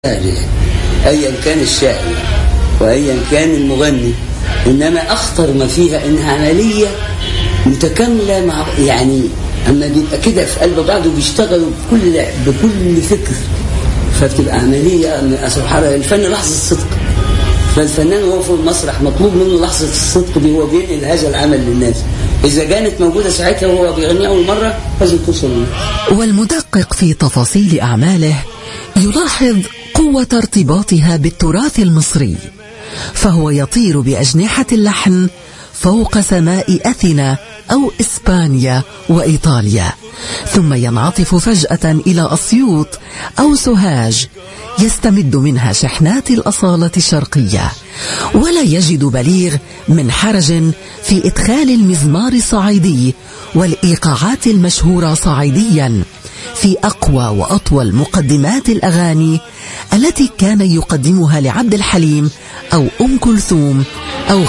ايا كان الشاعر وايا كان المغني انما اخطر ما فيها انها عمليه متكامله مع يعني اما بيبقى كده في قلب بعض وبيشتغلوا بكل بكل فكر فبتبقى عمليه سبحان الله الفن لحظه الصدق فالفنان وهو في المسرح مطلوب منه لحظه الصدق دي هو بينقل هذا العمل للناس اذا كانت موجوده ساعتها وهو بيغني اول مره لازم توصل للناس والمدقق في تفاصيل أعماله يلاحظ قوة ارتباطها بالتراث المصري فهو يطير بأجنحة اللحن فوق سماء أثينا أو إسبانيا وإيطاليا ثم ينعطف فجأة إلى أسيوط أو سوهاج يستمد منها شحنات الأصالة الشرقية ولا يجد بليغ من حرج في إدخال المزمار الصعيدي والإيقاعات المشهورة صعيديا في أقوى وأطول مقدمات الأغاني التي كان يقدمها لعبد الحليم أو أم كلثوم أو